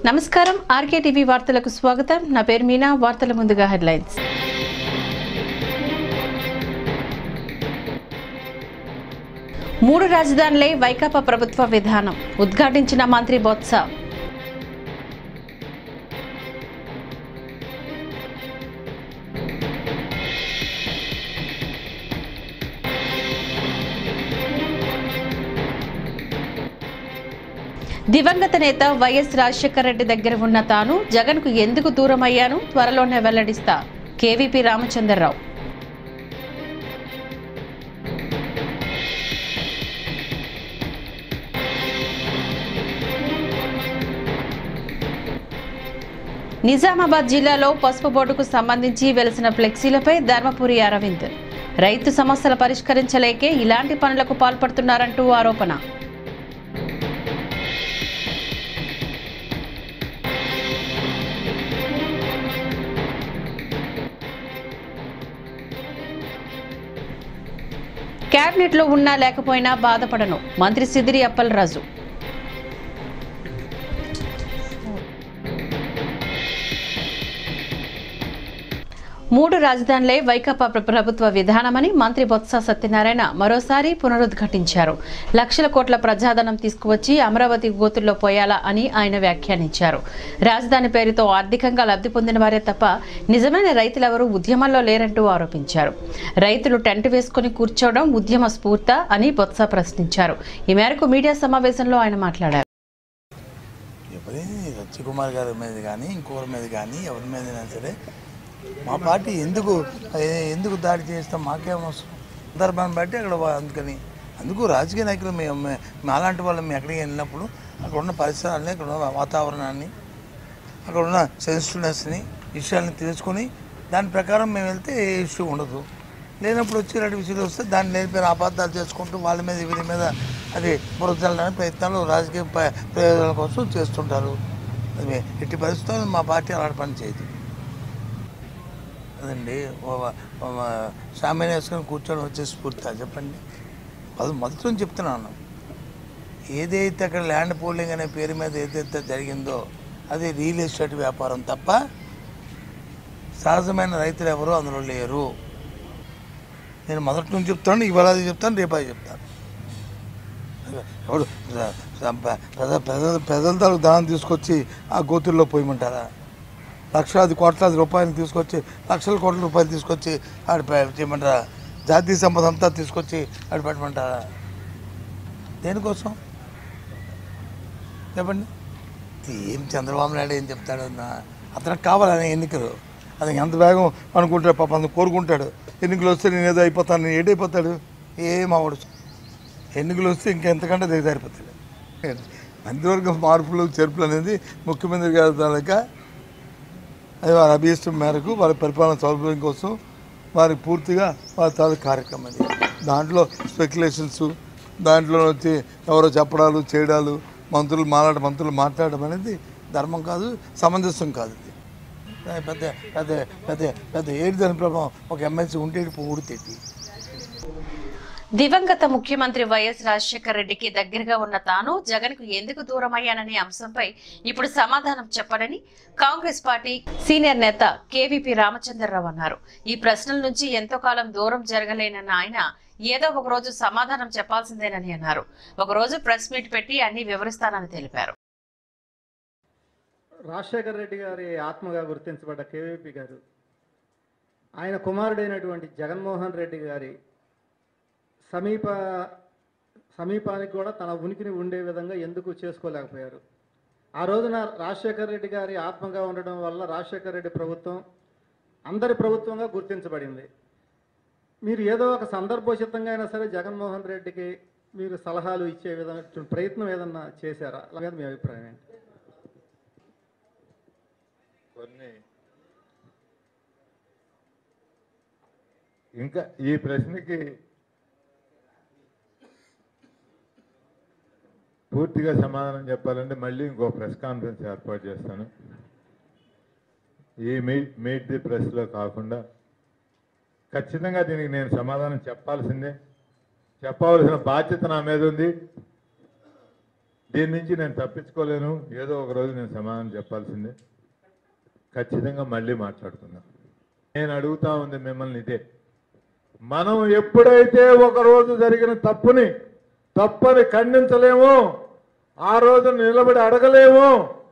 నమస్కారం RK TV వార్తలకు స్వాగతం నా పేరు మీనా వార్తల ముందుగా హెడ్లైన్స్ మూడు రాజధానులే వైకాపా ప్రభుత్వ విధానం ఉద్ఘాటించిన మంత్రి బొత్స దివంగత నేత వైఎస్ రాజశేఖర రెడ్డి దగ్గర ఉన్న తాను జగన్కు ఎందుకు దూరం అయ్యాను త్వరలోనే వెల్లడిస్తా కేవీపీ రామచంద్రరావు నిజామాబాద్ జిల్లాలో పసుపు బోర్డుకు సంబంధించి వెలిసిన ఫ్లెక్సీలపై ధర్మపురి అరవింద్ రైతు సమస్యలు పరిష్కరించలేకే ఇలాంటి పనులకు పాల్పడుతున్నారంటూ ఆరోపణ క్యాబినెట్లో ఉన్నా లేకపోయినా బాధపడను మంత్రి సిదిరి అప్పలరాజు మూడు రాజధానులే వైకాపా ప్ర- ప్రభుత్వ విధానమని మంత్రి బొత్స సత్యనారాయణ మరోసారి పునరుద్ఘాటించారు లక్షల కోట్ల ప్రజాధనం తీసుకువచ్చి అమరావతి గోతుల్లో పోయాలా అని ఆయన వ్యాఖ్యానించారు రాజధాని పేరుతో ఆర్థికంగా లబ్ధి పొందిన వారే తప్ప నిజమైన రైతులెవరూ ఉద్యమంలో లేరంటూ ఆరోపించారు రైతులు టెంట్ వేసుకుని కూర్చోవడం ఉద్యమ స్ఫూర్త అని బొత్స ప్రశ్నించారు ఈ మేరకు మీడియా సమావేశంలో ఆయన మాట్లాడారు ఎప్పుడైనా సత్యకుమార్ గారి మీద కానీ ఇంకొకరి మీద కానీ ఎవరి మీదైనా సరే మా పార్టీ ఎందుకు ఏ- ఎందుకు దాడి చేస్తాం మాకేం అవసరం సందర్భాన్ని బట్టి అక్కడ వా- అందుకని అందుకు రాజకీయ నాయకులు మేము మే- మాలాంటి వాళ్ళు మేము ఎక్కడికి వెళ్ళినప్పుడు అక్కడ ఉన్న పరిసరాలని అక్కడ ఉన్న వాతావరణాన్ని అక్కడ ఉన్న సెన్సిటివ్నెస్ని విషయాల్ని తెలుసుకొని దాని ప్రకారం మేము వెళ్తే ఏ ఇష్యూ ఉండదు లేనప్పుడు వచ్చి ఇలాంటి విషయాలు వస్తే దాన్ని లేనిపోయిన అబద్ధాలు చేసుకుంటూ వాళ్ళ మీద వీరి మీద అది బురదలడానికి ప్రయత్నాలు రాజకీయ ప్ర- ప్రయోజనాల కోసం చేస్తుంటారు అది ఎట్టి పరిస్థితుల్లో మా పార్టీ అలాంటి పని చేయదు అదండి సామాన్య వేసుకొని కూర్చొని వచ్చే స్ఫూర్తి చెప్పండి అది మొదటి నుంచి చెప్తున్నాను ఏదైతే అక్కడ ల్యాండ్ పోలింగ్ అనే పేరు మీద ఏదైతే జరిగిందో అది రియల్ ఎస్టేట్ వ్యాపారం తప్ప సహజమైన రైతులు ఎవరు అందులో లేరు నేను మొదటి నుంచి చెప్తాను ఇవాళ అది చెప్తాను రేపు అది చెప్తాను ఎవడు స- స- పె- పెద్ద పెద్ద పెద్దల తాలూకు ధనం తీసుకొచ్చి ఆ గోతుల్లో పోయమంటారా లక్షలాది కోట్లాది రూపాయలు తీసుకొచ్చి లక్షల కోట్ల రూపాయలు తీసుకొచ్చి ఆడ పె- చేయమంటారా జాతీయ సంపద అంతా తీసుకొచ్చి ఆడ పెట్టమంటారా దేనికోసం చెప్పండి ఏం చంద్రబాబు నాయుడు ఏం చెప్తాడు అన్న అతనికి కావాలని ఎన్నికలు అతనికి ఎంత వేగం అనుకుంటాడు పాప అందుకు కోరుకుంటాడు ఎన్నికలు వస్తే నేను ఏదో అయిపోతాను నేను ఏడైపోతాడు ఏం అవడు ఎన్నికలు వస్తే ఇంకెంతకంటే దిగజారిపోతాడు మంత్రివర్గ మార్పులు చేర్పులు అనేది ముఖ్యమంత్రి గారి తాలూకా అది వారి అభీష్టం మేరకు వారి పరిపాలన సౌలభ్యం కోసం వారికి పూర్తిగా వారి తాలూకు కార్యక్రమం అది దాంట్లో స్పెక్యులేషన్స్ దాంట్లో వచ్చి ఎవరో చెప్పడాలు చేయడాలు మంత్రులు మాట్లాడ మంత్రులు మాట్లాడడం అనేది ధర్మం కాదు సమంజసం కాదు ఇది పెద్ద పెద్ద పెద్ద పెద్ద ఏడు దాని ప్రభావం ఒక ఎమ్మెల్సీ ఉంటే ఊడితేటి దివంగత ముఖ్యమంత్రి వైఎస్ రాజశేఖర రెడ్డికి దగ్గరగా ఉన్న తాను జగన్ కు ఎందుకు దూరం అయ్యాననే అంశంపై ఇప్పుడు సమాధానం చెప్పడని కాంగ్రెస్ పార్టీ సీనియర్ నేత కేవీపీ రామచంద్రరావు అన్నారు ఈ ప్రశ్నల నుంచి ఎంతో కాలం దూరం జరగలేనన్న ఆయన ఏదో ఒక రోజు సమాధానం చెప్పాల్సిందేనని అన్నారు ఒక రోజు ప్రెస్ మీట్ పెట్టి అన్ని వివరిస్తానని తెలిపారు రాజశేఖర రెడ్డి గారి ఆత్మగా గుర్తించబడ్డ కేవీపీ గారు ఆయన కుమారుడైనటువంటి జగన్మోహన్ రెడ్డి గారి సమీప సమీపానికి కూడా తన ఉనికిని ఉండే విధంగా ఎందుకు చేసుకోలేకపోయారు ఆ రోజున రాజశేఖర రెడ్డి గారి ఆత్మగా ఉండడం వల్ల రాజశేఖర రెడ్డి ప్రభుత్వం అందరి ప్రభుత్వంగా గుర్తించబడింది మీరు ఏదో ఒక సందర్భోచితంగా అయినా సరే జగన్మోహన్ రెడ్డికి మీరు సలహాలు ఇచ్చే విధంగా ప్రయత్నం ఏదన్నా చేశారా అలాగే మీ అభిప్రాయం ఏంటి కొన్ని ఇంకా ఈ ప్రశ్నకి పూర్తిగా సమాధానం చెప్పాలంటే మళ్ళీ ఇంకో ప్రెస్ కాన్ఫరెన్స్ ఏర్పాటు చేస్తాను ఈ మీట్ మీట్ ది ప్రెస్లో కాకుండా ఖచ్చితంగా దీనికి నేను సమాధానం చెప్పాల్సిందే చెప్పవలసిన బాధ్యత నా మీద ఉంది దీని నుంచి నేను తప్పించుకోలేను ఏదో ఒక రోజు నేను సమాధానం చెప్పాల్సిందే ఖచ్చితంగా మళ్ళీ మాట్లాడుకుందాం నేను అడుగుతా ఉంది మిమ్మల్ని ఇదే మనం ఎప్పుడైతే ఒక రోజు జరిగిన తప్పుని తప్పని ఖండించలేమో ఆ రోజు నిలబడి అడగలేమో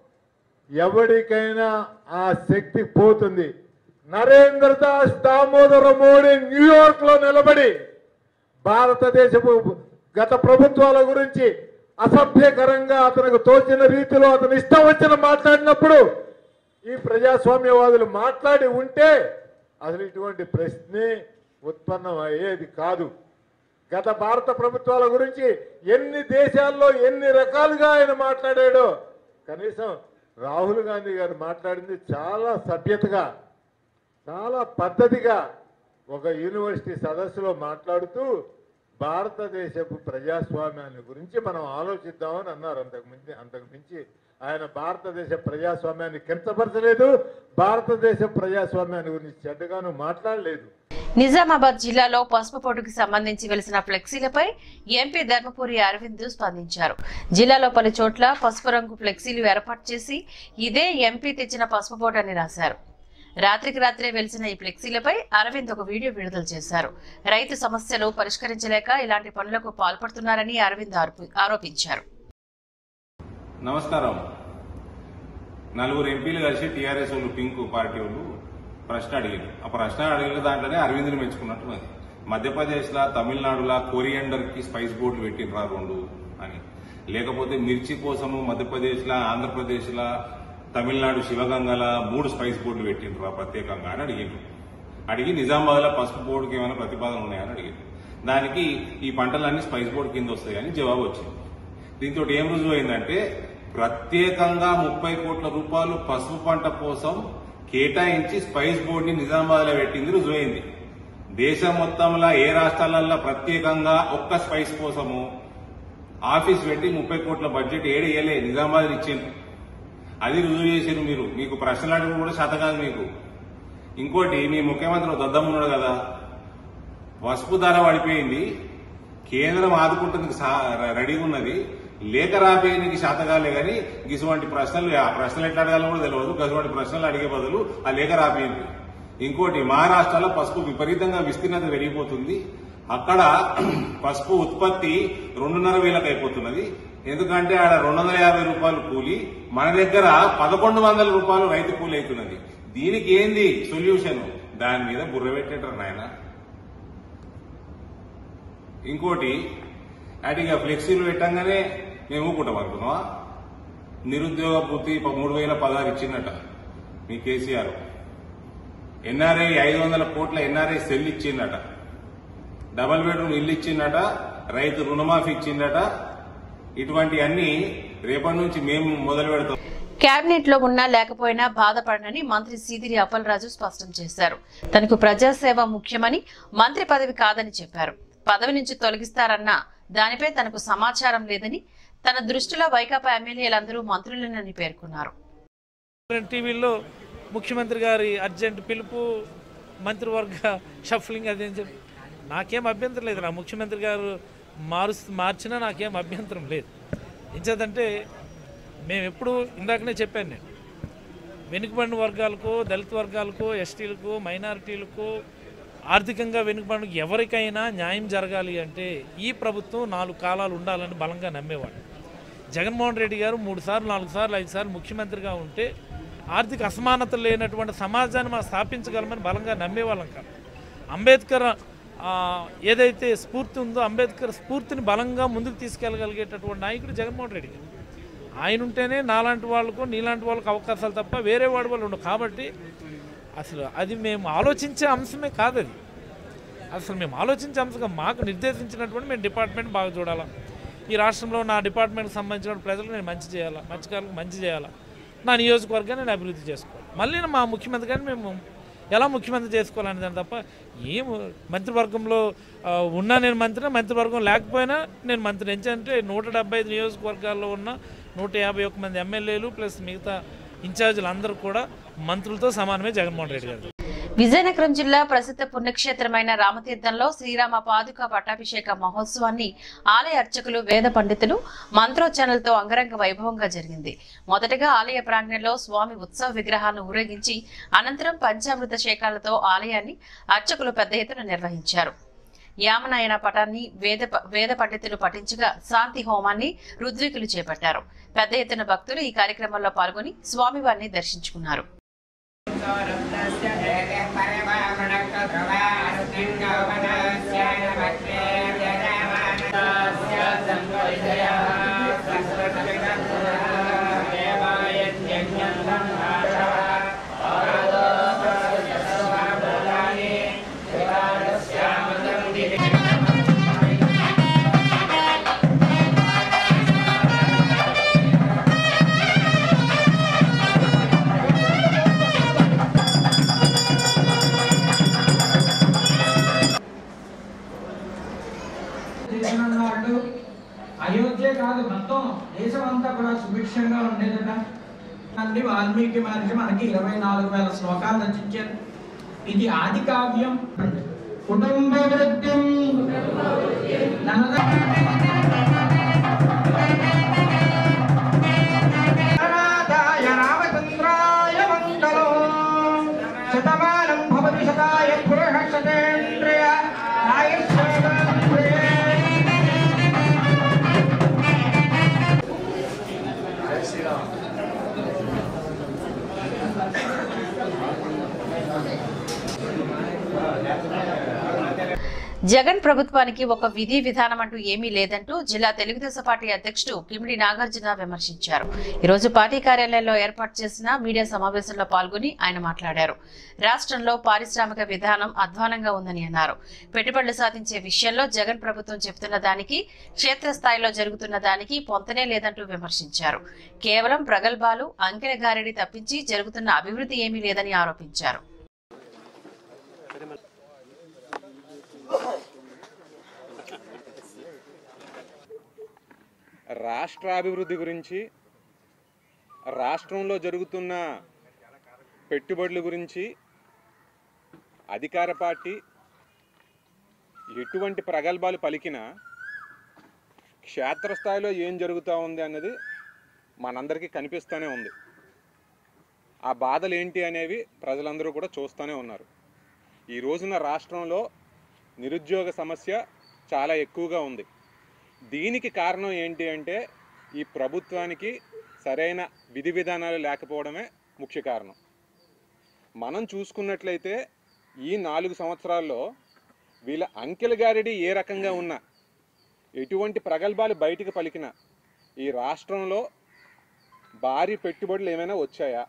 ఎవరికైనా ఆ శక్తి పోతుంది నరేంద్ర దాస్ దామోదర మోడీ న్యూయార్క్ లో నిలబడి భారతదేశపు గత ప్రభుత్వాల గురించి అసభ్యకరంగా అతనికి తోచిన రీతిలో అతను ఇష్టం వచ్చిన మాట్లాడినప్పుడు ఈ ప్రజాస్వామ్యవాదులు మాట్లాడి ఉంటే అసలు ఇటువంటి ప్రశ్నే ఉత్పన్నం అయ్యేది కాదు గత భారత ప్రభుత్వాల గురించి ఎన్ని దేశాల్లో ఎన్ని రకాలుగా ఆయన మాట్లాడాడో కనీసం రాహుల్ గాంధీ గారు మాట్లాడింది చాలా సభ్యతగా చాలా పద్ధతిగా ఒక యూనివర్సిటీ సదస్సులో మాట్లాడుతూ భారతదేశపు ప్రజాస్వామ్యాన్ని గురించి మనం ఆలోచిద్దామని అన్నారు అంతకు మించి అంతకు మించి ఆయన భారతదేశ ప్రజాస్వామ్యాన్ని కించపరచలేదు భారతదేశ ప్రజాస్వామ్యాన్ని గురించి చెడ్డగాను మాట్లాడలేదు నిజామాబాద్ జిల్లాలో పసుపు పొట్టుకు సంబంధించి వెలిసిన ఫ్లెక్సీలపై ఎంపీ ధర్మపురి అరవింద్ స్పందించారు జిల్లాలో పలు చోట్ల పసుపు రంగు ఫ్లెక్సీలు ఏర్పాటు చేసి ఇదే ఎంపీ తెచ్చిన పసుపు పోటు అని రాశారు రాత్రికి రాత్రే వెలిసిన ఈ ఫ్లెక్సీలపై అరవింద్ ఒక వీడియో విడుదల చేశారు రైతు సమస్యలు పరిష్కరించలేక ఇలాంటి పనులకు పాల్పడుతున్నారని అరవింద్ ఆరోపి- ఆరోపించారు నమస్కారం నలుగురు ఎంపీలు కలిసి టీఆర్ఎస్ వాళ్ళు పింక్ పార్టీ వాళ్ళు ప్రశ్న అడిగారు ఆ ప్రశ్న అడిగిన దాంట్లోనే అరవింద్ని మెచ్చుకున్నట్టు ఉంది మధ్యప్రదేశ్లా తమిళనాడులా కోరియండర్ కి స్పైస్ బోర్డులు పెట్టినరా రెండు అని లేకపోతే మిర్చి కోసము మధ్యప్రదేశ్లా ఆంధ్రప్రదేశ్లా తమిళనాడు శివగంగల మూడు స్పైస్ బోర్డులు పెట్టినరా ప్రత్యేకంగా అని అడిగిండ్రు అడిగి నిజామాబాద్లో పసుపు బోర్డుకి ఏమైనా ప్రతిపాదన ఉన్నాయని అడిగారు దానికి ఈ పంటలన్నీ స్పైస్ బోర్డు కింద వస్తాయని జవాబు వచ్చింది దీంతో ఏం రుజువు అయిందంటే ప్రత్యేకంగా ముప్పై కోట్ల రూపాయలు పసుపు పంట కోసం కేటాయించి స్పైస్ బోర్డు ని నిజామాబాద్ లో పెట్టింది రుజువైంది దేశం మొత్తంలో ఏ రాష్ట్రాలల్లో ప్రత్యేకంగా ఒక్క స్పైస్ కోసము ఆఫీస్ పెట్టి ముప్పై కోట్ల బడ్జెట్ ఏడేయలే నిజామాబాద్ ఇచ్చింది అది రుజువు చేసారు మీరు మీకు ప్రశ్నలు అడగడం కూడా శాత కాదు మీకు ఇంకోటి మీ ముఖ్యమంత్రి దద్దమ్మున్నాడు కదా పసుపు ధర పడిపోయింది కేంద్రం ఆదుకుంటుంది రెడీగా ఉన్నది లేఖ రాపేయడానికి శాతగాలే కానీ ఇటువంటి ప్రశ్నలు ఆ ప్రశ్నలు ఎట్లా అడగాలో కూడా తెలియదు గటువంటి ప్రశ్నలు అడిగే బదులు ఆ లేఖ రాపేయండి ఇంకోటి మహారాష్ట్రలో పసుపు విపరీతంగా విస్తీర్ణత పెరిగిపోతుంది అక్కడ పసుపు ఉత్పత్తి రెండున్నర వేలకు అయిపోతున్నది ఎందుకంటే ఆడ రెండు వందల యాభై రూపాయలు కూలి మన దగ్గర పదకొండు వందల రూపాయలు రైతు కూలి అవుతున్నది దీనికి ఏంది సొల్యూషన్ దాని మీద బుర్ర పెట్టేటారు నాయన ఇంకోటి అటుగా ఫ్లెక్సీలు పెట్టంగానే మేము ఊకుంటాం అనుకున్నావా నిరుద్యోగ పూర్తి మూడు వేల పదహారు ఇచ్చిందట మీ కేసీఆర్ ఎన్ఆర్ఐ ఐదు వందల కోట్ల ఎన్ఆర్ఐ సెల్ ఇచ్చిందట డబల్ బెడ్రూమ్ ఇల్లు ఇచ్చిందట రైతు రుణమాఫీ ఇచ్చిందట ఇటువంటి అన్ని రేపటి నుంచి మేము మొదలు పెడతాం కేబినెట్ లో ఉన్నా లేకపోయినా బాధపడనని మంత్రి సీదిరి అప్పలరాజు స్పష్టం చేశారు తనకు ప్రజాసేవ ముఖ్యమని మంత్రి పదవి కాదని చెప్పారు పదవి నుంచి తొలగిస్తారన్న దానిపై తనకు సమాచారం లేదని తన దృష్టిలో వైకాపా ఎమ్మెల్యేలందరూ మంత్రులేనని పేర్కొన్నారు టీవీలో ముఖ్యమంత్రి గారి అర్జెంట్ పిలుపు మంత్రివర్గ షఫ్లింగ్ అది అని చెప్పి నాకేం అభ్యంతరం లేదు నా ముఖ్యమంత్రి గారు మారు మార్చినా నాకేం అభ్యంతరం లేదు ఎంచేదంటే మేము ఎప్పుడు ఇందాకనే చెప్పాను నేను వెనుకబడిన వర్గాలకు దళిత వర్గాలకు ఎస్టీలకు మైనారిటీలకు ఆర్థికంగా వెనుకబడిన ఎవరికైనా న్యాయం జరగాలి అంటే ఈ ప్రభుత్వం నాలుగు కాలాలు ఉండాలని బలంగా నమ్మేవాడు జగన్మోహన్ రెడ్డి గారు మూడు సార్లు నాలుగు సార్లు ఐదు సార్లు ముఖ్యమంత్రిగా ఉంటే ఆర్థిక అసమానత లేనటువంటి సమాజాన్ని మనం స్థాపించగలమని బలంగా నమ్మేవాళ్ళం కాదు అంబేద్కర్ ఆ, ఏదైతే స్ఫూర్తి ఉందో అంబేద్కర్ స్ఫూర్తిని బలంగా ముందుకు తీసుకెళ్ళగలిగేటటువంటి నాయకుడు జగన్మోహన్ రెడ్డి గారు ఆయన ఉంటేనే నాలాంటి వాళ్ళకు నీలాంటి వాళ్ళకు అవకాశాలు తప్ప వేరే వాడి వాళ్ళు ఉండవు కాబట్టి అసలు అది మేము ఆలోచించే అంశమే కాదు అది అసలు మేము ఆలోచించే అంశంగా మాకు నిర్దేశించినటువంటి మేము డిపార్ట్మెంట్ బాగా చూడాలా ఈ రాష్ట్రంలో నా డిపార్ట్మెంట్కి సంబంధించిన ప్రజలకు నేను మంచి చేయాలా మత్స్యకారులకు మంచి చేయాలా నా నియోజకవర్గాన్ని నేను అభివృద్ధి చేసుకోవాలి మళ్ళీ మా ముఖ్యమంత్రి గారిని మేము ఎలా ముఖ్యమంత్రి చేసుకోవాలని దాని తప్ప ఏం మంత్రివర్గంలో ఆ, ఉన్నా నేను మంత్రి మంత్రివర్గం లేకపోయినా నేను మంత్రి ఎందుకంటే నూట డెబ్బై ఐదు నియోజకవర్గాల్లో ఉన్న నూట యాభై ఒక్క మంది ఎమ్మెల్యేలు ప్లస్ మిగతా ఇన్ఛార్జీలు అందరూ కూడా మంత్రులతో సమానమే జగన్మోహన్ రెడ్డి గారు విజయనగరం జిల్లా ప్రసిద్ధ పుణ్యక్షేత్రమైన రామతీర్థంలో శ్రీరామ పాదుక పట్టాభిషేక మహోత్సవాన్ని ఆలయ అర్చకులు వేద పండితులు మంత్రోచ్చరణలతో అంగరంగ వైభవంగా జరిగింది మొదటగా ఆలయ ప్రాంగణంలో స్వామి ఉత్సవ విగ్రహాలను ఊరేగించి అనంతరం పంచామృత శేఖాలతో ఆలయాన్ని అర్చకులు పెద్ద ఎత్తున నిర్వహించారు యామనాయన పటాన్ని వేద వేద పండితులు పఠించగా శాంతి హోమాన్ని రుద్వికులు చేపట్టారు పెద్ద ఎత్తున భక్తులు ఈ కార్యక్రమంలో పాల్గొని స్వామివారిని దర్శించుకున్నారు చేసినన్నాడు అయోధ్య కాదు మొత్తం దేశం అంతా కూడా సుభిక్షంగా ఉండేదట అన్ని వాల్మీకి మహర్షి మనకి ఇరవై నాలుగు వేల శ్లోకాలు రచించారు ఇది ఆది కావ్యం కుటుంబ వృత్తిం ధనదాయ రామచంద్రాయ మంగళం శతమానం భవతి శతాయ పురుష శతేంద్రియ ఆయుష్యేంద్రియ జగన్ ప్రభుత్వానికి ఒక విధి విధానం అంటూ ఏమీ లేదంటూ జిల్లా తెలుగుదేశం పార్టీ అధ్యక్షుడు కిమిడి నాగార్జున విమర్శించారు ఈ రోజు పార్టీ కార్యాలయంలో ఏర్పాటు చేసిన మీడియా సమావేశంలో పాల్గొని ఆయన మాట్లాడారు రాష్ట్రంలో పారిశ్రామిక విధానం అధ్వానంగా ఉందని అన్నారు పెట్టుబడులు సాధించే విషయంలో జగన్ ప్రభుత్వం చెబుతున్న దానికి క్షేత్రస్థాయిలో జరుగుతున్న దానికి పొంతనే లేదంటూ విమర్శించారు కేవలం ప్రగల్భాలు అంకెల గారిడి తప్పించి జరుగుతున్న అభివృద్ధి ఏమీ లేదని ఆరోపించారు రాష్ట్రాభివృద్ధి గురించి రాష్ట్రంలో జరుగుతున్న పెట్టుబడుల గురించి అధికార పార్టీ ఎటువంటి ప్రగల్భాలు పలికినా క్షేత్రస్థాయిలో ఏం జరుగుతూ ఉంది అన్నది మనందరికీ కనిపిస్తూనే ఉంది ఆ బాధలు ఏంటి అనేవి ప్రజలందరూ కూడా చూస్తూనే ఉన్నారు ఈ రోజున రాష్ట్రంలో నిరుద్యోగ సమస్య చాలా ఎక్కువగా ఉంది దీనికి కారణం ఏంటి అంటే ఈ ప్రభుత్వానికి సరైన విధి విధానాలు లేకపోవడమే ముఖ్య కారణం మనం చూసుకున్నట్లయితే ఈ నాలుగు సంవత్సరాల్లో వీళ్ళ అంకెల గారిడి ఏ రకంగా ఉన్నా ఎటువంటి ప్రగల్భాలు బయటికి పలికిన ఈ రాష్ట్రంలో భారీ పెట్టుబడులు ఏమైనా వచ్చాయా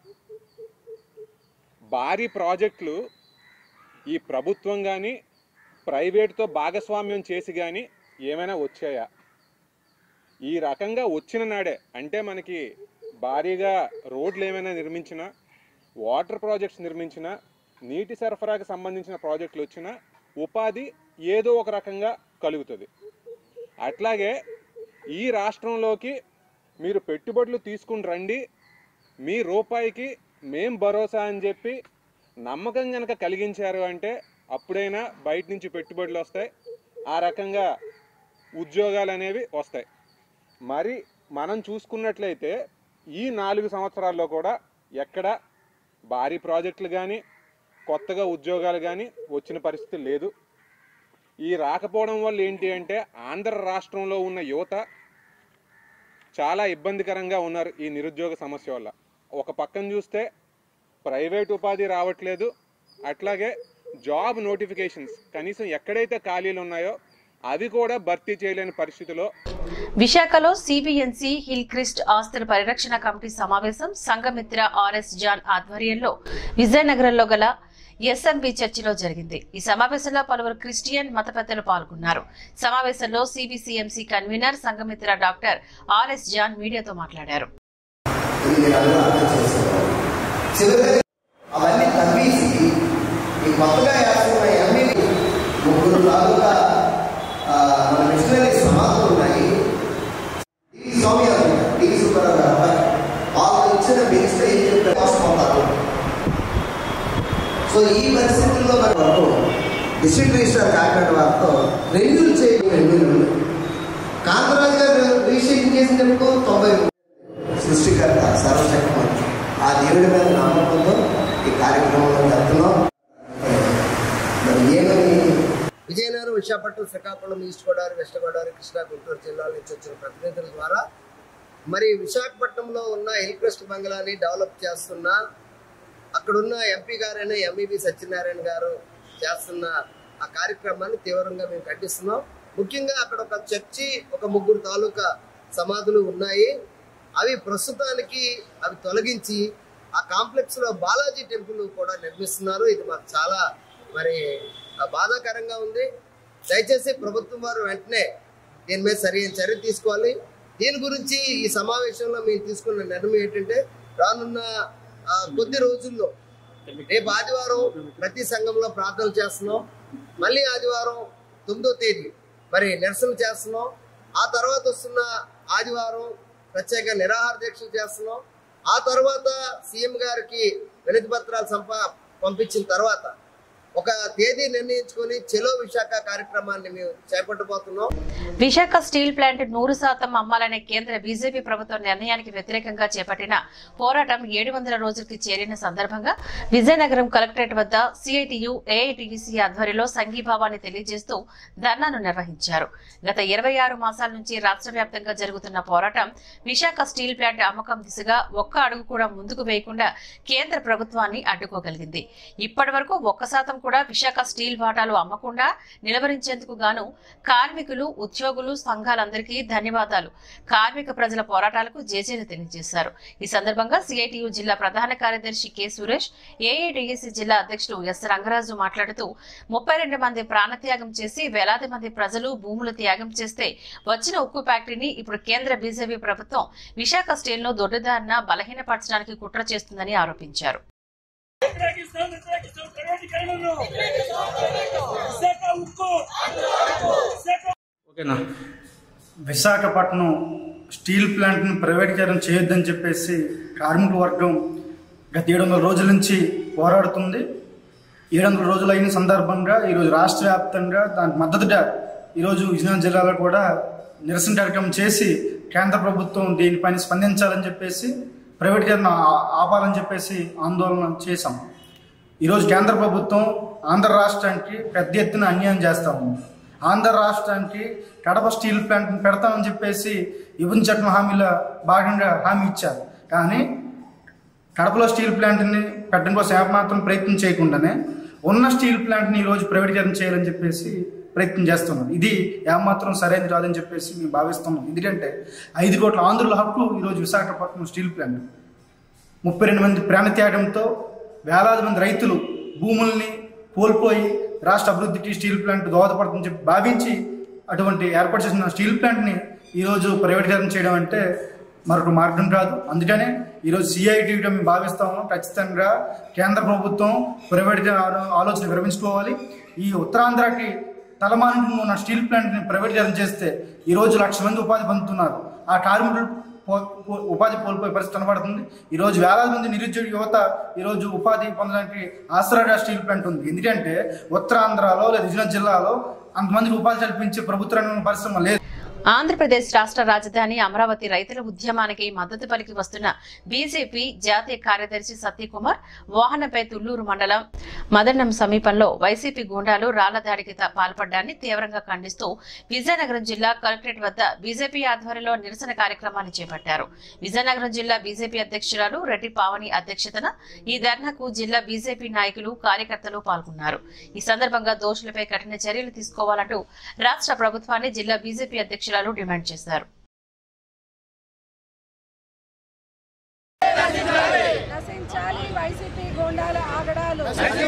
భారీ ప్రాజెక్టులు ఈ ప్రభుత్వం కానీ ప్రైవేట్తో భాగస్వామ్యం చేసి కానీ ఏమైనా వచ్చాయా ఈ రకంగా వచ్చిన నాడే అంటే మనకి భారీగా రోడ్లు ఏమైనా నిర్మించినా వాటర్ ప్రాజెక్ట్స్ నిర్మించినా నీటి సరఫరాకు సంబంధించిన ప్రాజెక్టులు వచ్చినా ఉపాధి ఏదో ఒక రకంగా కలుగుతుంది అట్లాగే ఈ రాష్ట్రంలోకి మీరు పెట్టుబడులు తీసుకుని రండి మీ రూపాయికి మేం భరోసా అని చెప్పి నమ్మకం కనుక కలిగించారు అంటే అప్పుడైనా బయట నుంచి పెట్టుబడులు వస్తాయి ఆ రకంగా ఉద్యోగాలు అనేవి వస్తాయి మరి మనం చూసుకున్నట్లయితే ఈ నాలుగు సంవత్సరాల్లో కూడా ఎక్కడ భారీ ప్రాజెక్టులు కానీ కొత్తగా ఉద్యోగాలు కానీ వచ్చిన పరిస్థితి లేదు ఈ రాకపోవడం వల్ల ఏంటి అంటే ఆంధ్ర రాష్ట్రంలో ఉన్న యువత చాలా ఇబ్బందికరంగా ఉన్నారు ఈ నిరుద్యోగ సమస్య వల్ల ఒక పక్కన చూస్తే ప్రైవేట్ ఉపాధి రావట్లేదు అట్లాగే జాబ్ నోటిఫికేషన్స్ కనీసం ఎక్కడైతే ఖాళీలు ఉన్నాయో అవి కూడా భర్తీ చేయలేని పరిస్థితిలో విశాఖలో సిబిఎన్సి హిల్ క్రిస్ట్ ఆస్తుల పరిరక్షణ కమిటీ సమావేశం సంఘమిత్ర ఆర్ఎస్ జాన్ ఆధ్వర్యంలో విజయనగరంలో గల ఎస్ఎంబి చర్చిలో జరిగింది ఈ సమావేశంలో పలువురు క్రిస్టియన్ మత పెద్దలు పాల్గొన్నారు సమావేశంలో CBCMC convener Sanghamitra doctor RS John మీడియాతో మాట్లాడారు చివరిగా అవన్నీ తవ్వేసి ఈ కొత్తగా వేస్తున్న ఎమ్మె ముగ్గురు తాలూకా ఆ, మన మిషనరీ సమాధులు ఉన్నాయి ఈ స్వామి గారు ఉన్నారు, డి సుబ్బారావు గారు అబ్బాయి వాళ్ళు ఇచ్చిన బిల్స్ ఏం చెప్తే మోసపోతారు సో ఈ పరిస్థితుల్లో మనకు డిస్ట్రిక్ట్ రిజిస్ట్రార్ కాకినాడ వారితో రెన్యూల్ చేయడం రెన్యూల్ కాంతరాజు గారు రిజిస్ట్రేషన్ చేసినందుకు తొంభై సృష్టికర్త సర్వశక్తిమంతుడు ఆ దేవుడి మీద నమ్మకంతో ఈ కార్యక్రమంలో జరుగుతున్నాం మరి ఏమని విజయనగరం విశాఖపట్నం శ్రీకాకుళం ఈస్ట్ గోదావరి వెస్ట్ గోదావరి కృష్ణా గుంటూరు జిల్లాల నుంచి వచ్చిన ప్రతినిధుల ద్వారా మరి విశాఖపట్నంలో ఉన్న హిల్క్రెస్ట్ బంగ్లాని డెవలప్ చేస్తున్న అక్కడున్న ఎంపీ గారైన ఎంఈబి సత్యనారాయణ గారు చేస్తున్న ఆ కార్యక్రమాన్ని తీవ్రంగా మేము ఖండిస్తున్నాం ముఖ్యంగా అక్కడ ఒక చర్చి ఒక ముగ్గురు తాలూకా సమాధులు ఉన్నాయి అవి ప్రస్తుతానికి అవి తొలగించి ఆ కాంప్లెక్స్ లో బాలాజీ టెంపుల్ కూడా నిర్మిస్తున్నారు ఇది మాకు చాలా మరి ఆ, బాధాకరంగా ఉంది దయచేసి ప్రభుత్వం వారు వెంటనే దీని మీద సరైన చర్య తీసుకోవాలి దీని గురించి ఈ సమావేశంలో మేము తీసుకున్న నిర్ణయం ఏంటంటే రానున్న ఆ, కొద్ది రోజుల్లో రేపు ఆదివారం ప్రతి సంఘంలో ప్రార్థనలు చేస్తున్నాం మళ్ళీ ఆదివారం తొమ్మిదో తేదీ మరి నిరసన చేస్తున్నాం ఆ తర్వాత వస్తున్న ఆదివారం ప్రత్యేక నిరాహార దీక్షలు చేస్తున్నాం ఆ తర్వాత సీఎం గారికి వినతి పత్రాలు సంప పంపించిన తర్వాత ఒక తేదీ నిర్ణయించుకొని చెలో విశాఖ కార్యక్రమాన్ని మేము చేపట్టబోతున్నాం విశాఖ స్టీల్ ప్లాంట్ నూరు శాతం అమ్మాలనే కేంద్ర బీజేపీ ప్రభుత్వ నిర్ణయానికి వ్యతిరేకంగా చేపట్టిన పోరాటం ఏడు వందల రోజులకి చేరిన సందర్భంగా విజయనగరం కలెక్టరేట్ వద్ద సిఐటియు ఏఐటిసి ఆధ్వర్యంలో సంఘీభావాన్ని తెలియజేస్తూ ధర్నాను నిర్వహించారు గత ఇరవై ఆరు మాసాల నుంచి రాష్ట్ర వ్యాప్తంగా జరుగుతున్న పోరాటం విశాఖ స్టీల్ ప్లాంట్ అమ్మకం దిశగా ఒక్క అడుగు కూడా ముందుకు వేయకుండా కేంద్ర ప్రభుత్వాన్ని అడ్డుకోగలిగింది ఇప్పటి వరకు ఒక్క శాతం కూడా విశాఖ స్టీల్ వాటాలు అమ్మకుండా నిలవరించేందుకు గాను కార్మికులు ఉద్యోగులు సంఘాలందరికీ ధన్యవాదాలు కార్మిక ప్రజల పోరాటాలకు జేజేలు తెలియజేశారు ఈ సందర్భంగా సిఐటియు జిల్లా ప్రధాన కార్యదర్శి కె సురేష్ ఏఐడిఎసి జిల్లా అధ్యక్షుడు ఎస్ రంగరాజు మాట్లాడుతూ ముప్పై రెండు మంది ప్రాణత్యాగం చేసి వేలాది మంది ప్రజలు భూములు త్యాగం చేస్తే వచ్చిన ఉక్కు ఫ్యాక్టరీని ఇప్పుడు కేంద్ర బీజేపీ ప్రభుత్వం విశాఖ స్టీల్ ను దొడ్డిదారిన బలహీనపరచడానికి కుట్ర చేస్తుందని ఆరోపించారు ఓకేనా విశాఖపట్నం స్టీల్ ప్లాంట్ను ప్రైవేటీకరణ చేయొద్దని చెప్పేసి కార్మిక వర్గం గత ఏడు వందల రోజుల నుంచి పోరాడుతుంది ఏడు వందల రోజులు అయిన సందర్భంగా ఈరోజు రాష్ట్ర వ్యాప్తంగా దానికి మద్దతుగా ఈరోజు విజయనగరం జిల్లాలో కూడా నిరసన కార్యక్రమం చేసి కేంద్ర ప్రభుత్వం దీనిపైన స్పందించాలని చెప్పేసి ప్రైవేటీకరణ ఆ- ఆపాలని చెప్పేసి ఆందోళన చేశాం ఈరోజు కేంద్ర ప్రభుత్వం ఆంధ్ర రాష్ట్రానికి పెద్ద ఎత్తున అన్యాయం చేస్తా ఉంది ఆంధ్ర రాష్ట్రానికి కడప స్టీల్ ప్లాంట్ పెడతామని చెప్పేసి విభజన చట్టం హామీల భాగంగా హామీ ఇచ్చారు కానీ కడపలో స్టీల్ ప్లాంట్ని పెట్టడం కోసం ఏమాత్రం ప్రయత్నం చేయకుండానే ఉన్న స్టీల్ ప్లాంట్ని ఈరోజు ప్రైవేటీకరణ చేయాలని చెప్పేసి ప్రయత్నం చేస్తున్నాం ఇది ఏమాత్రం సరైనది కాదని చెప్పేసి మేము భావిస్తున్నాం ఎందుకంటే ఐదు కోట్ల ఆంధ్రుల హక్కు ఈరోజు విశాఖపట్నం స్టీల్ ప్లాంట్ ముప్పై రెండు మంది ప్రాణత్యాగంతో వేలాది మంది రైతులు భూముల్ని కోల్పోయి రాష్ట్ర అభివృద్ధికి స్టీల్ ప్లాంట్ దోహదపడుతుందని చెప్పి భావించి అటువంటి ఏర్పాటు చేసిన స్టీల్ ప్లాంట్ని ఈరోజు ప్రైవేటీకరణ చేయడం అంటే మరొక మార్గం కాదు అందుకనే ఈరోజు సిఐటిగా మేము భావిస్తాము ఖచ్చితంగా కేంద్ర ప్రభుత్వం ప్రైవేటీకరణ ఆలో- ఆలోచన విరమించుకోవాలి ఈ ఉత్తరాంధ్రకి తలమానికంగా ఉన్న స్టీల్ ప్లాంట్ని ప్రైవేటీకరణ చేస్తే ఈరోజు లక్ష మంది ఉపాధి పొందుతున్నారు ఆ కార్మికులు పో- పో- ఉపాధి కోల్పోయే పరిస్థితి కనబడుతుంది ఈ రోజు వేలాది మంది నిరుద్యోగ యువత ఈ రోజు ఉపాధి పొందడానికి ఆసరాగా స్టీల్ ప్లాంట్ ఉంది ఎందుకంటే ఉత్తరాంధ్రలో లేదా విజయనగరం జిల్లాలో అంతమందికి ఉపాధి కల్పించే ప్రభుత్వ రంగం పరిశ్రమ లేదు ఆంధ్రప్రదేశ్ రాష్ట్ర రాజధాని అమరావతి రైతుల ఉద్యమానికి మద్దతు పలికి వస్తున్న బీజేపీ జాతీయ కార్యదర్శి సత్యకుమార్ వాహనపై తుళ్లూరు మండలం మదన్నం సమీపంలో వైసీపీ గూండాలు రాళ్ల దాడికి త- పాల్పడ్డాన్ని తీవ్రంగా ఖండిస్తూ విజయనగరం జిల్లా కలెక్టరేట్ వద్ద బీజేపీ ఆధ్వర్యంలో నిరసన కార్యక్రమాన్ని చేపట్టారు విజయనగరం జిల్లా బీజేపీ అధ్యక్షురాలు రెడ్డి పావని అధ్యక్షతన ఈ ధర్నాకు జిల్లా బీజేపీ నాయకులు కార్యకర్తలు పాల్గొన్నారు ఈ సందర్భంగా దోషులపై కఠిన చర్యలు తీసుకోవాలంటూ రాష్ట్ర ప్రభుత్వాన్ని జిల్లా బీజేపీ అధ్యక్షురాలు డిమాండ్ చేశారు నశించాలి వైసీపీ గోండాల ఆగడాలు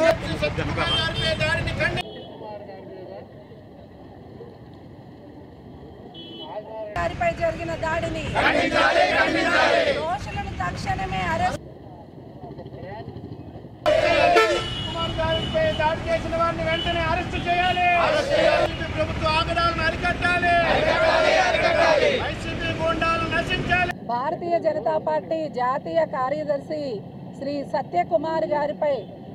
గారిపై జరిగిన దాడిని దోషులను తక్షణమే అరెస్ట్ దాడి చేసిన వారిని వెంటనే అరెస్ట్ చేయాలి ప్రభుత్వ ఆగడాలను అరికట్టాలి వైసీపీ గుండాలను నశించాలి భారతీయ జనతా పార్టీ జాతీయ కార్యదర్శి శ్రీ సత్యకుమార్ గారిపై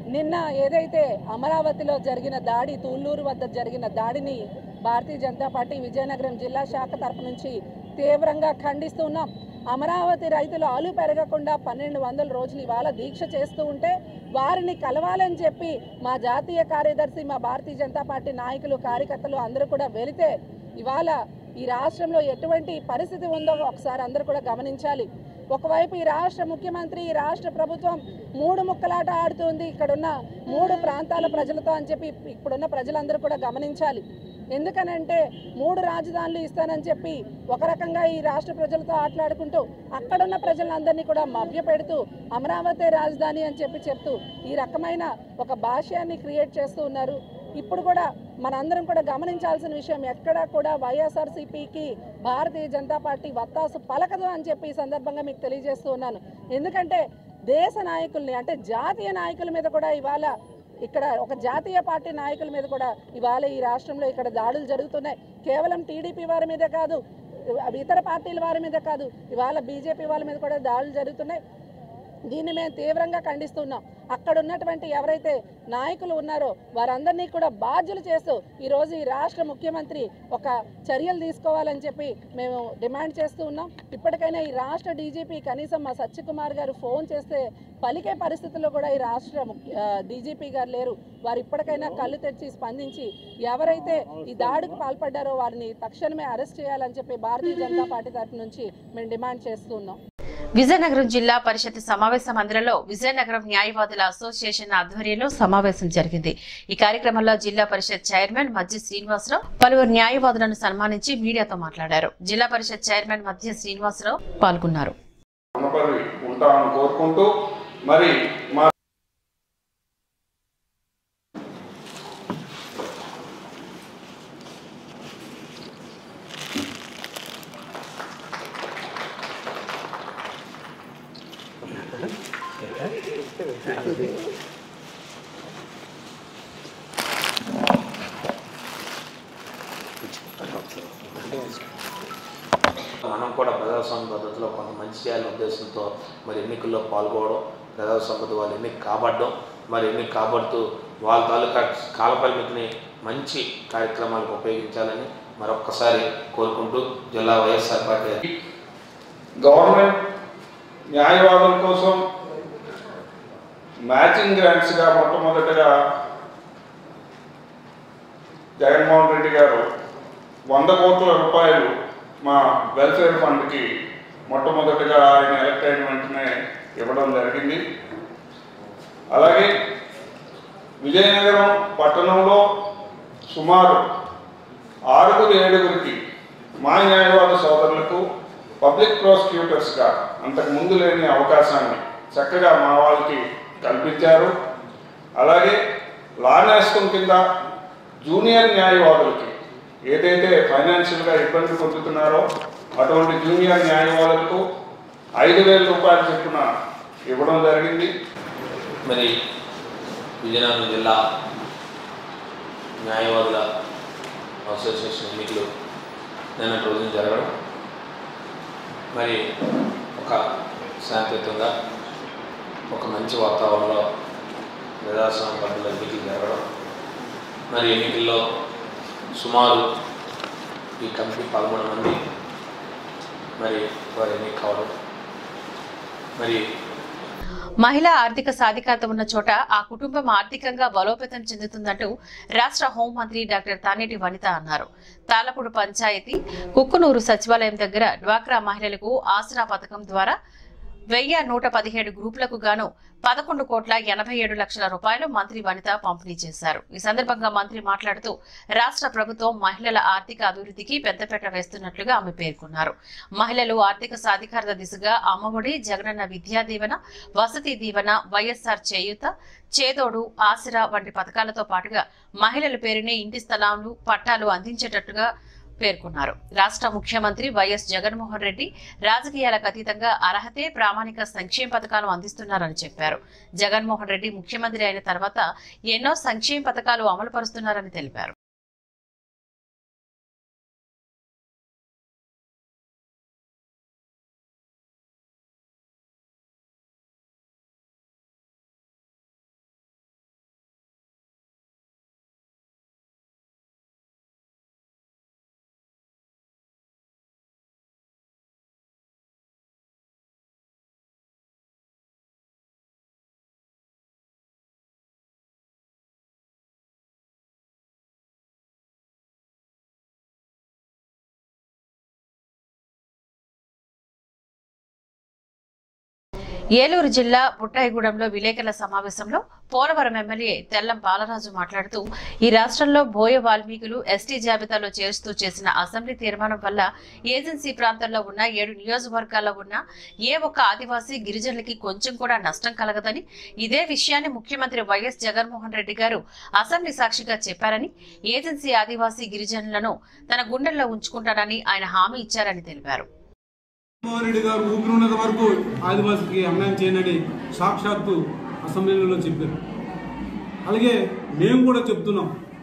నిన్న ఏదైతే అమరావతిలో జరిగిన దాడి తూళ్ళూరు వద్ద జరిగిన దాడిని భారతీయ జనతా పార్టీ విజయనగరం జిల్లా శాఖ తరపు నుంచి తీవ్రంగా ఖండిస్తున్నాం అమరావతి రైతులు ఆలు పెరగకుండా పన్నెండు వందల రోజులు ఇవాళ దీక్ష చేస్తూ ఉంటే వారిని కలవాలని చెప్పి మా జాతీయ కార్యదర్శి మా భారతీయ జనతా పార్టీ నాయకులు కార్యకర్తలు అందరూ కూడా వెళితే ఇవాళ ఈ రాష్ట్రంలో ఎటువంటి పరిస్థితి ఉందో ఒకసారి అందరూ కూడా గమనించాలి ఒకవైపు ఈ రాష్ట్ర ముఖ్యమంత్రి ఈ రాష్ట్ర ప్రభుత్వం మూడు ముక్కలాట ఆడుతుంది ఇక్కడున్న మూడు ప్రాంతాల ప్రజలతో అని చెప్పి ఇప్పుడున్న ప్రజలందరూ కూడా గమనించాలి ఎందుకనంటే మూడు రాజధానులు ఇస్తానని చెప్పి ఒక రకంగా ఈ రాష్ట్ర ప్రజలతో ఆటలాడుకుంటూ అక్కడున్న ప్రజలందరినీ కూడా మభ్యపెడుతూ అమరావతి రాజధాని అని చెప్పి చెప్తూ ఈ రకమైన ఒక భాష్యాన్ని క్రియేట్ చేస్తూ ఉన్నారు ఇప్పుడు కూడా మనందరం కూడా గమనించాల్సిన విషయం ఎక్కడా కూడా వైఎస్ఆర్సీపీకి భారతీయ జనతా పార్టీ వత్తాసు పలకదు అని చెప్పి ఈ సందర్భంగా మీకు తెలియజేస్తూ ఉన్నాను ఎందుకంటే దేశ నాయకుల్ని అంటే జాతీయ నాయకుల మీద కూడా ఇవాళ ఇక్కడ ఒక జాతీయ పార్టీ నాయకుల మీద కూడా ఇవాళ ఈ రాష్ట్రంలో ఇక్కడ దాడులు జరుగుతున్నాయి కేవలం టీడీపీ వారి మీదే కాదు ఇతర పార్టీల వారి మీద కాదు ఇవాళ బీజేపీ వాళ్ళ మీద కూడా దాడులు జరుగుతున్నాయి దీన్ని మేము తీవ్రంగా ఖండిస్తున్నాం అక్కడ ఉన్నటువంటి ఎవరైతే నాయకులు ఉన్నారో వారందరినీ కూడా బాధ్యులు చేస్తూ ఈరోజు ఈ రాష్ట్ర ముఖ్యమంత్రి ఒక చర్యలు తీసుకోవాలని చెప్పి మేము డిమాండ్ చేస్తూ ఉన్నాం ఇప్పటికైనా ఈ రాష్ట్ర డీజీపీ కనీసం మా సత్యకుమార్ గారు ఫోన్ చేస్తే పలికే పరిస్థితుల్లో కూడా ఈ రాష్ట్ర డీజీపీ గారు లేరు వారు ఇప్పటికైనా కళ్ళు తెరిచి స్పందించి ఎవరైతే ఈ దాడికి పాల్పడ్డారో వారిని తక్షణమే అరెస్ట్ చేయాలని చెప్పి భారతీయ జనతా పార్టీ తరఫు నుంచి మేము డిమాండ్ చేస్తూ ఉన్నాం విజయనగరం జిల్లా పరిషత్ సమావేశ మందిరంలో విజయనగరం న్యాయవాదుల అసోసియేషన్ ఆధ్వర్యంలో సమావేశం జరిగింది ఈ కార్యక్రమంలో జిల్లా పరిషత్ చైర్మన్ మధ్య శ్రీనివాసరావు పలువురు న్యాయవాదులను సన్మానించి మీడియాతో మాట్లాడారు జిల్లా పరిషత్ చైర్మన్ మధ్య శ్రీనివాసరావు పాల్గొన్నారు రుణపడి ఉంటామని కోరుకుంటూ మరి మా మనం కూడా ప్రజాస్వామ్య పద్ధతిలో కొంత మంచి చేయాలనే ఉద్దేశంతో మరి ఎన్నికల్లో పాల్గొవడం ప్రజాస్వామ్య వాళ్ళు ఎన్నిక కాబడడం మరి ఎన్నిక కాబడుతూ వాళ్ళ తాలూకా కాలపరిమితిని మంచి కార్యక్రమాలకు ఉపయోగించాలని మరొక్కసారి కోరుకుంటూ జిల్లా వైఎస్ఆర్ పార్టీ గవర్నమెంట్ న్యాయవాదుల కోసం మ్యాచింగ్ గ్రాంట్స్గా మొట్టమొదటిగా జగన్మోహన్ రెడ్డి గారు వంద కోట్ల రూపాయలు మా వెల్ఫేర్ ఫండ్కి మొట్టమొదటిగా ఆయన ఎలక్ట్ అయిన వెంటనే ఇవ్వడం జరిగింది అలాగే విజయనగరం పట్టణంలో సుమారు ఆరుగురు ఏడుగురికి మా న్యాయవాద సోదరులకు పబ్లిక్ ప్రాసిక్యూటర్స్గా అంతకు ముందు లేని అవకాశాన్ని చక్కగా మా వాళ్ళకి కల్పించారు అలాగే లా నేస్తం కింద జూనియర్ న్యాయవాదులకి ఏదైతే ఫైనాన్షియల్గా ఇబ్బంది పొందుతున్నారో అటువంటి జూనియర్ న్యాయవాదులకు ఐదు వేల రూపాయలు చొప్పున ఇవ్వడం జరిగింది మరి విజయనగరం జిల్లా న్యాయవాదుల అసోసియేషన్ ఎన్నికలు నిన్నటి రోజున జరగడం మరి ఒక శాంతియుతంగా ఒక మంచి వాతావరణంలో ప్రజాస్వామ్య పద్ధతిలో ఎన్నికలు జరగడం మరి ఎన్నికల్లో సుమారు ఈ కమిటీ పదమూడు మంది మరి వారు ఎన్నిక కావడం మరి మహిళా ఆర్థిక సాధికారత ఉన్న చోట ఆ కుటుంబం ఆర్థికంగా బలోపేతం చెందుతుందంటూ రాష్ట్ర హోంమంత్రి డాక్టర్ తానేటి వనిత అన్నారు తాళపూడు పంచాయతీ కుక్కునూరు సచివాలయం దగ్గర డ్వాక్రా మహిళలకు ఆసరా పథకం ద్వారా వెయ్యి నూట పదిహేడు గ్రూపులకు గాను పదకొండు కోట్ల ఎనభై ఏడు లక్షల రూపాయలు మంత్రి వనిత పంపిణీ చేశారు ఈ సందర్భంగా మంత్రి మాట్లాడుతూ రాష్ట్ర ప్రభుత్వం మహిళల ఆర్థిక అభివృద్ధికి పెద్దపీట వేస్తున్నట్లుగా ఆమె పేర్కొన్నారు మహిళలు ఆర్థిక సాధికారత దిశగా అమ్మఒడి జగనన్న విద్యా దీవెన వసతి దీవెన వైఎస్ఆర్ చేయూత చేదోడు ఆసరా వంటి పథకాలతో పాటుగా మహిళల పేరునే ఇంటి స్థలాలు పట్టాలు అందించేటట్టుగా పేర్కొన్నారు రాష్ట్ర ముఖ్యమంత్రి వైఎస్ జగన్మోహన్ రెడ్డి రాజకీయాలకు అతీతంగా అర్హతే ప్రామాణిక సంక్షేమ పథకాలు అందిస్తున్నారని చెప్పారు జగన్మోహన్ రెడ్డి ముఖ్యమంత్రి అయిన తర్వాత ఎన్నో సంక్షేమ పథకాలు అమలు పరుస్తున్నారని తెలిపారు ఏలూరు జిల్లా బుట్టాయిగూడెంలో విలేకరుల సమావేశంలో పోలవరం ఎమ్మెల్యే తెల్లం బాలరాజు మాట్లాడుతూ ఈ రాష్ట్రంలో బోయ వాల్మీకులు ఎస్టీ జాబితాలో చేరుస్తూ చేసిన అసెంబ్లీ తీర్మానం వల్ల ఏజెన్సీ ప్రాంతాల్లో ఉన్న ఏడు నియోజకవర్గాల్లో ఉన్న ఏ ఒక్క ఆదివాసీ గిరిజనులకి కొంచెం కూడా నష్టం కలగదని ఇదే విషయాన్ని ముఖ్యమంత్రి వైఎస్ జగన్మోహన్ రెడ్డి గారు అసెంబ్లీ సాక్షిగా చెప్పారని ఏజెన్సీ ఆదివాసీ గిరిజనులను తన గుండెల్లో ఉంచుకుంటానని ఆయన హామీ ఇచ్చారని తెలిపారు జగన్మోహన్ రెడ్డి గారు ఊపిరినంత వరకు ఆదివాసికి అన్యాయం చేయనని సాక్షాత్తు అసెంబ్లీలో చెప్పారు అలాగే మేము కూడా చెప్తున్నాం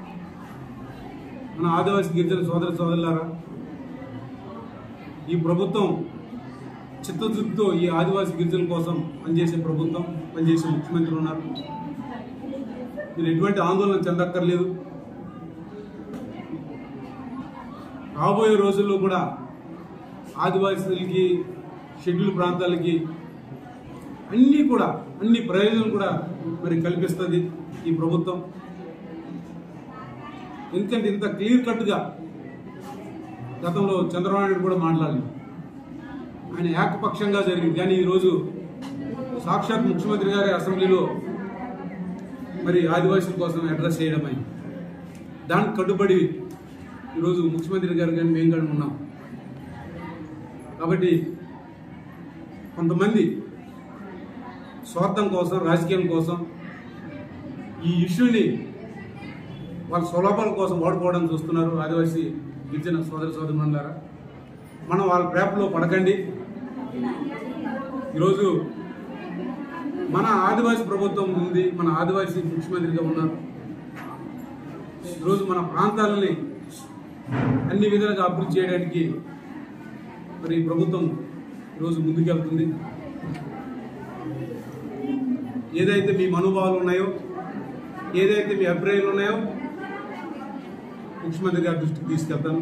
మన ఆదివాసి గిరిజన సోదర సోదరులారా ఈ ప్రభుత్వం చిత్తశుద్ధితో ఈ ఆదివాసి గిరిజనుల కోసం పనిచేసే ప్రభుత్వం పనిచేసే ముఖ్యమంత్రి ఉన్నారు మీరు ఎటువంటి ఆందోళన చెందక్కర్లేదు రాబోయే రోజుల్లో కూడా ఆదివాసీలకి షెడ్యూల్ ప్రాంతాలకి అన్నీ కూడా అన్ని ప్రయోజనాలు కూడా మరి కల్పిస్తుంది ఈ ప్రభుత్వం ఎందుకంటే ఇంత క్లియర్ కట్గా గతంలో చంద్రబాబు నాయుడు కూడా మాట్లాడలేదు ఆయన ఏకపక్షంగా జరిగింది కానీ ఈరోజు సాక్షాత్ ముఖ్యమంత్రి గారి అసెంబ్లీలో మరి ఆదివాసుల కోసం అడ్రస్ చేయడం అయింది దానికి కట్టుబడి ఈరోజు ముఖ్యమంత్రి గారు కానీ మేము కానీ ఉన్నాం కాబట్టి కొంతమంది స్వార్థం కోసం రాజకీయం కోసం ఈ ఇష్యూని వాళ్ళ స్వలాభాల కోసం వాడుకోవడం చూస్తున్నారు ఆదివాసీ గిరిజన సోదర సోదరులారా మనం వాళ్ళ ట్రాప్లో పడకండి ఈరోజు మన ఆదివాసీ ప్రభుత్వం ఉంది మన ఆదివాసీ ముఖ్యమంత్రిగా ఉన్నారు ఈరోజు మన ప్రాంతాలని అన్ని విధాలుగా అభివృద్ధి చేయడానికి మరి ఈ ప్రభుత్వం ఈరోజు ముందుకెళ్తుంది ఏదైతే మీ మనోభావాలు ఉన్నాయో ఏదైతే మీ అభిప్రాయాలు ఉన్నాయో ముఖ్యమంత్రి గారి దృష్టికి తీసుకెళ్తాను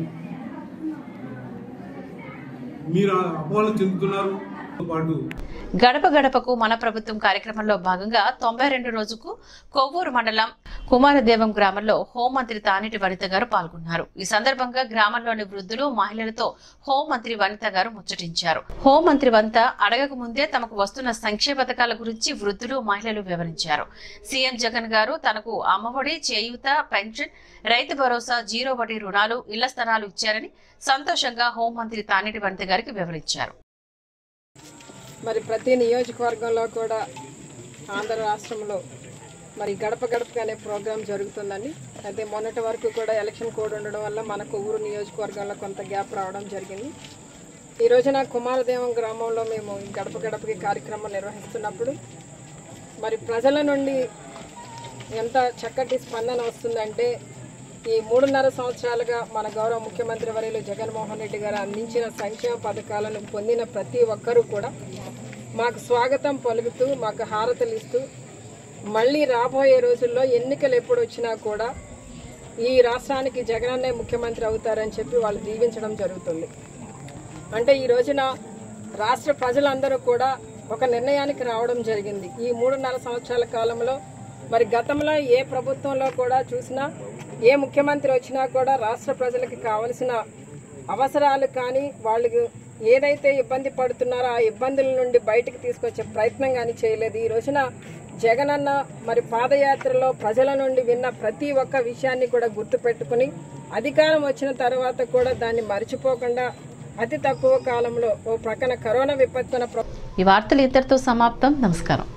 మీరు అపోహలు చెందుతున్నారు పాటు గడప గడపకు మన ప్రభుత్వం కార్యక్రమంలో భాగంగా తొంభై రెండు రోజుకు కొవ్వూరు మండలం కుమారదేవం గ్రామంలో హోంమంత్రి తానేటి వనిత గారు పాల్గొన్నారు ఈ సందర్భంగా గ్రామంలోని వృద్ధులు మహిళలతో హోంమంత్రి వనిత గారు ముచ్చటించారు హోంమంత్రి వనిత అడగక ముందే తమకు వస్తున్న సంక్షేమ పథకాల గురించి వృద్ధులు మహిళలు వివరించారు సీఎం జగన్ గారు తనకు అమ్మఒడి చేయూత పెన్షన్ రైతు భరోసా జీరో వడ్డీ రుణాలు ఇళ్ల స్థలాలు ఇచ్చారని సంతోషంగా హోంమంత్రి తానేటి వనిత గారికి వివరించారు మరి ప్రతి నియోజకవర్గంలో కూడా ఆంధ్ర రాష్ట్రంలో మరి గడప గడప అనే ప్రోగ్రాం జరుగుతుందని అయితే మొన్నటి వరకు కూడా ఎలక్షన్ కోడ్ ఉండడం వల్ల మనకు ఊరు నియోజకవర్గంలో కొంత గ్యాప్ రావడం జరిగింది ఈ రోజున కుమారదేవం గ్రామంలో మేము ఈ గడప గడపకి కార్యక్రమం నిర్వహిస్తున్నప్పుడు మరి ప్రజల నుండి ఎంత చక్కటి స్పందన వస్తుందంటే ఈ మూడున్నర సంవత్సరాలుగా మన గౌరవ ముఖ్యమంత్రి వర్యులు జగన్మోహన్ రెడ్డి గారు అందించిన సంక్షేమ పథకాలను పొందిన ప్రతి ఒక్కరూ కూడా మాకు స్వాగతం పలుకుతూ మాకు హారతలు ఇస్తూ మళ్ళీ రాబోయే రోజుల్లో ఎన్నికలు ఎప్పుడు వచ్చినా కూడా ఈ రాష్ట్రానికి జగనన్నే ముఖ్యమంత్రి అవుతారని చెప్పి వాళ్ళు దీవించడం జరుగుతుంది అంటే ఈ రోజున రాష్ట్ర ప్రజలందరూ కూడా ఒక నిర్ణయానికి రావడం జరిగింది ఈ మూడున్నర సంవత్సరాల కాలంలో మరి గతంలో ఏ ప్రభుత్వంలో కూడా చూసినా ఏ ముఖ్యమంత్రి వచ్చినా కూడా రాష్ట్ర ప్రజలకు కావలసిన అవసరాలు కానీ వాళ్ళకి ఏదైతే ఇబ్బంది పడుతున్నారో ఆ ఇబ్బందుల నుండి బయటకు తీసుకొచ్చే ప్రయత్నం కానీ చేయలేదు ఈ రోజున జగనన్న మరి పాదయాత్రలో ప్రజల నుండి విన్న ప్రతి ఒక్క విషయాన్ని కూడా గుర్తుపెట్టుకుని అధికారం వచ్చిన తర్వాత కూడా దాన్ని మర్చిపోకుండా అతి తక్కువ కాలంలో ఓ ప్రక్కన కరోనా విపత్తున ప్ర- ఈ వార్తలు ఇంతటితో సమాప్తం నమస్కారం